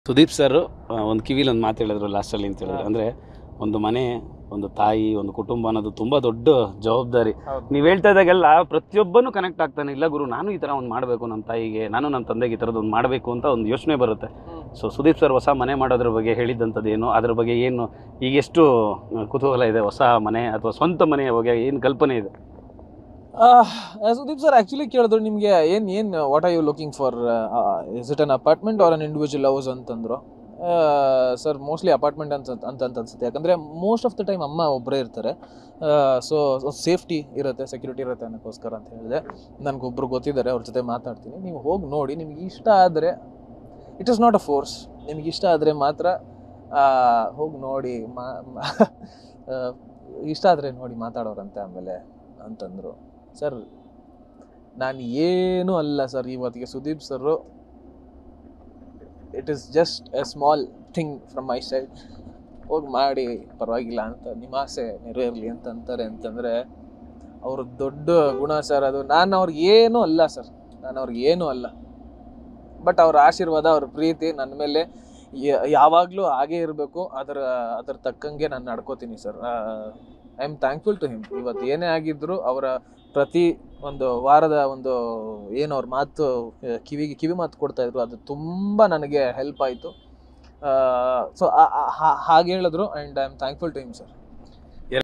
Sudeep sir ಒಂದು ಕಿವಿಲಿ ಒಂದು ಮಾತು ಹೇಳಿದ್ರು ಲಾಸ್ಟಲ್ಲಿ ಅಂತ ಹೇಳಿದ್ರು ಅಂದರೆ ಒಂದು ಮನೆ ಒಂದು ತಾಯಿ ಒಂದು ಕುಟುಂಬ ಅನ್ನೋದು ತುಂಬ ದೊಡ್ಡ ಜವಾಬ್ದಾರಿ ಹೌದು. ನೀವು ಹೇಳ್ತಾ ಇದ್ದಾಗೆಲ್ಲ ಪ್ರತಿಯೊಬ್ಬನು ಕನೆಕ್ಟ್ ಆಗ್ತಾನೆ ಇಲ್ಲ ಗುರು ನಾನು ಈ ಥರ ಒಂದು ಮಾಡಬೇಕು ನಮ್ಮ ತಾಯಿಗೆ ನಾನು ನಮ್ಮ ತಂದೆಗೆ ಈ ಥರದ್ದು ಒಂದು ಮಾಡಬೇಕು ಅಂತ ಒಂದು ಯೋಚನೆ ಬರುತ್ತೆ ಸೊ ಸುದೀಪ್ ಸರ್ ಹೊಸ ಮನೆ ಮಾಡೋದ್ರ ಬಗ್ಗೆ ಹೇಳಿದ್ದಂಥದ್ದು ಏನು ಅದ್ರ ಬಗ್ಗೆ ಏನು ಈಗ ಎಷ್ಟು ಕುತೂಹಲ ಇದೆ ಹೊಸ ಮನೆ ಅಥವಾ ಸ್ವಂತ ಮನೆಯ ಬಗ್ಗೆ ಏನು ಕಲ್ಪನೆ ಇದೆ ಸುದೀಪ್ ಸರ್ ಆಕ್ಚುಲಿ ಕೇಳಿದ್ರು ನಿಮಗೆ ಏನ್ ಏನ್ what are you looking for is it an apartment or an individual house ಅಂತಂದ್ರು ಸರ್ ಮೋಸ್ಟ್ಲಿ ಅಪಾರ್ಟ್ಮೆಂಟ್ ಅಂತ ಅಂತ ಅಂತ ಅನ್ಸುತ್ತೆ ಯಾಕಂದ್ರೆ ಮೋಸ್ಟ್ ಆಫ್ ದ ಟೈಮ್ ಅಮ್ಮ ಒಬ್ಬರೇ ಇರ್ತಾರೆ ಸೊ ಸೇಫ್ಟಿ ಇರುತ್ತೆ ಸೆಕ್ಯೂರಿಟಿ ಇರುತ್ತೆ ಅನ್ನೋಕ್ಕೋಸ್ಕರ ಅಂತ ಹೇಳಿದೆ ನನಗೊಬ್ರು ಗೊತ್ತಿದ್ದಾರೆ ಅವ್ರ ಜೊತೆ ಮಾತಾಡ್ತೀನಿ ನೀವು ಹೋಗಿ ನೋಡಿ ನಿಮ್ಗೆ ಇಷ್ಟ ಆದರೆ it is not a force ನಿಮ್ಗೆ ಇಷ್ಟ ಆದರೆ ಮಾತ್ರ ಹೋಗಿ ನೋಡಿ ಮಾ ಮಾ- ಆ, ಇಷ್ಟ ಆದರೆ ನೋಡಿ ಮಾತಾಡೋರಂತೆ ಆಮೇಲೆ ಅಂತಂದರು ಸರ್ ನಾನು ಏನೂ ಅಲ್ಲ ಸರ್ ಇವತ್ತಿಗೆ Sudeep sir it is just a small thing from my side ಹೋಗಿ ಮಾಡಿ ಪರವಾಗಿಲ್ಲ ಅಂತ ನಿಮ್ಮ ಆಸೆ ನೆರವೇರಲಿ ಅಂತ ಅಂತಾರೆ ಅಂತಂದರೆ ಅವ್ರ ದೊಡ್ಡ ಗುಣ ಸರ್ ಅದು ನಾನು ಅವ್ರಿಗೆ ಏನೂ ಅಲ್ಲ ಸರ್ ನಾನು ಅವ್ರಿಗೆ ಏನೂ ಅಲ್ಲ ಬಟ್ ಅವ್ರ ಆಶೀರ್ವಾದ ಅವ್ರ ಪ್ರೀತಿ ನನ್ನ ಮೇಲೆ ಯ- ಯಾವಾಗಲೂ ಹಾಗೇ ಇರಬೇಕು ಅದರ ಅದರ ತಕ್ಕಂಗೆ ನಾನು ನಡ್ಕೋತೀನಿ sir I am thankful to him ಇವತ್ತು ಏನೇ ಆಗಿದ್ರು ಅವರ ಪ್ರತಿ ಒಂದು ವಾರದ ಒಂದು ಏನು ಅವ್ರ ಮಾತು ಆ, ಕಿವಿಗೆ ಕಿವಿ ಮಾತು ಕೊಡ್ತಾ ಇದ್ರು ಅದು ತುಂಬ ನನಗೆ ಹೆಲ್ಪ್ ಆಯಿತು ಸೊ ಹಾಗೆ ಹೇಳಿದ್ರು and I am thankful to him sir